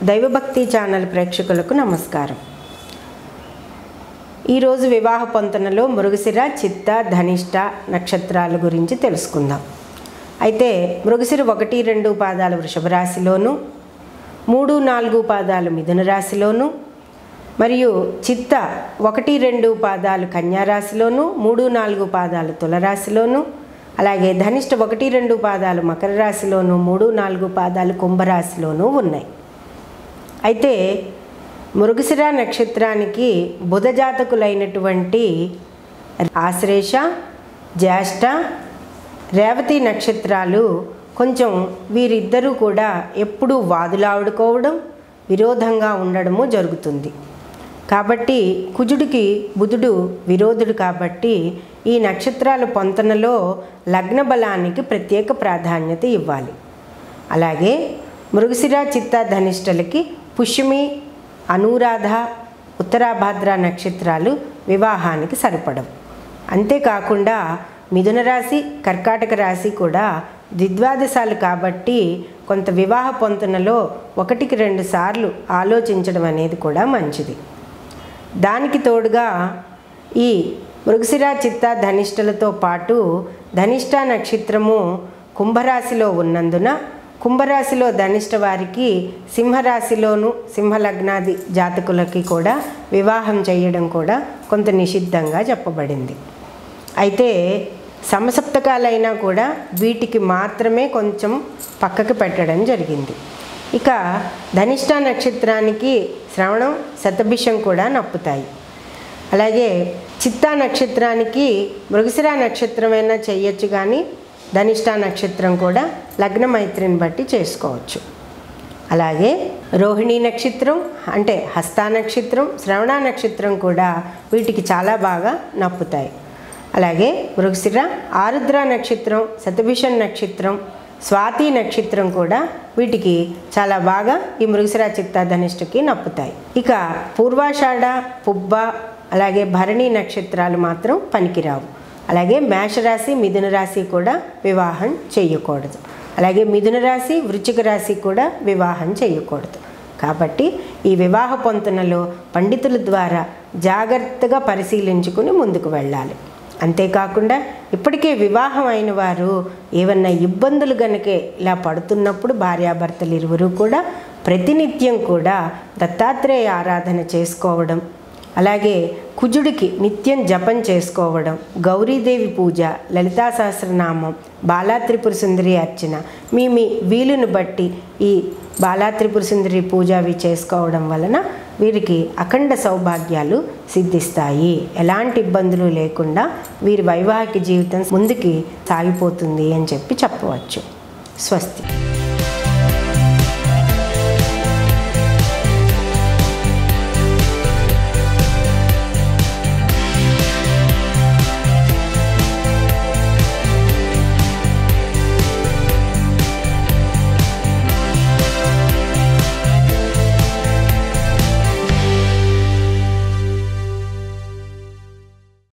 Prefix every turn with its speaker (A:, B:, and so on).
A: దైవభక్తి ఛానల్ ప్రేక్షకులకు నమస్కారం ఈరోజు వివాహ పొంతనలో మృగశిర చిత్త ధనిష్ట నక్షత్రాల గురించి తెలుసుకుందాం అయితే మృగశిర ఒకటి రెండు పాదాలు వృషభ రాశిలోను మూడు నాలుగు పాదాలు మిథున రాశిలోను మరియు చిత్త ఒకటి రెండు పాదాలు కన్యా రాశిలోను మూడు నాలుగు పాదాలు తులరాశిలోను అలాగే ధనిష్ట ఒకటి రెండు పాదాలు మకర రాశిలోను మూడు నాలుగు పాదాలు కుంభరాశిలోనూ ఉన్నాయి అయితే మృగశిర నక్షత్రానికి బుధ జాతకులైనటువంటి ఆశ్లేష జ్యేష్ఠ రేవతి నక్షత్రాలు కొంచెం వీరిద్దరూ కూడా ఎప్పుడూ వాదులాడుకోవడం విరోధంగా ఉండడము జరుగుతుంది కాబట్టి కుజుడికి బుధుడు విరోధుడు కాబట్టి ఈ నక్షత్రాల పొంతనలో లగ్న బలానికి ప్రత్యేక ప్రాధాన్యత ఇవ్వాలి అలాగే మృగశిర చిత్త ధనిష్టలకి పుష్యమి అనురాధ ఉత్తరాభాద్ర నక్షత్రాలు వివాహానికి సరిపడవు అంతేకాకుండా మిథున రాశి కర్కాటక రాశి కూడా ద్విద్వాదశాలు కాబట్టి కొంత వివాహ పొంతనలో ఒకటికి రెండు సార్లు ఆలోచించడం అనేది కూడా మంచిది దానికి తోడుగా ఈ మృగశిర చిత్త ధనిష్టలతో పాటు ధనిష్ట నక్షత్రము కుంభరాశిలో ఉన్నందున కుంభరాశిలో ధనిష్ట వారికి సింహరాశిలోను సింహలగ్నాది జాతకులకి కూడా వివాహం చేయడం కూడా కొంత నిషిద్ధంగా చెప్పబడింది అయితే సమసప్తకాలైనా కూడా వీటికి మాత్రమే కొంచెం పక్కకి పెట్టడం జరిగింది ఇక ధనిష్ట నక్షత్రానికి శ్రవణం శతభిషం కూడా నప్పుతాయి అలాగే చిత్తా నక్షత్రానికి మృగశిర నక్షత్రమైనా చేయొచ్చు కానీ ధనిష్ట నక్షత్రం కూడా లగ్న మైత్రిని బట్టి చేసుకోవచ్చు అలాగే రోహిణీ నక్షత్రం అంటే హస్తా నక్షత్రం శ్రవణ నక్షత్రం కూడా వీటికి చాలా బాగా నప్పుతాయి అలాగే మృగశిర ఆరుద్ర నక్షత్రం శతభిషన్ నక్షత్రం స్వాతి నక్షత్రం కూడా వీటికి చాలా బాగా ఈ మృగశిర చిత్త ధనిష్ఠకి నప్పుతాయి ఇక పూర్వాషాఢ పుబ్బ అలాగే భరణి నక్షత్రాలు మాత్రం పనికిరావు అలాగే మేషరాశి మిథున రాశి కూడా వివాహం చేయకూడదు అలాగే మిథున రాశి వృచ్చిక రాశి కూడా వివాహం చేయకూడదు కాబట్టి ఈ వివాహ పొంతనలో పండితుల ద్వారా జాగ్రత్తగా పరిశీలించుకుని ముందుకు వెళ్ళాలి అంతేకాకుండా ఇప్పటికే వివాహం అయిన వారు ఏమన్నా ఇబ్బందులు గనుకే ఇలా పడుతున్నప్పుడు భార్యాభర్తలు ఇరువురు కూడా ప్రతినిత్యం కూడా దత్తాత్రేయ ఆరాధన చేసుకోవడం అలాగే కుజుడికి నిత్యం జపం చేసుకోవడం గౌరీదేవి పూజ లలితా సహస్రనామం బాలా త్రిపుర సుందరి అర్చన మీ మీ వీలును బట్టి ఈ బాలా త్రిపుర సుందరి పూజ అవి చేసుకోవడం వలన వీరికి అఖండ సౌభాగ్యాలు సిద్ధిస్తాయి ఎలాంటి ఇబ్బందులు లేకుండా వీరి వైవాహిక జీవితం ముందుకి సాగిపోతుంది అని చెప్పి చెప్పవచ్చు స్వస్తి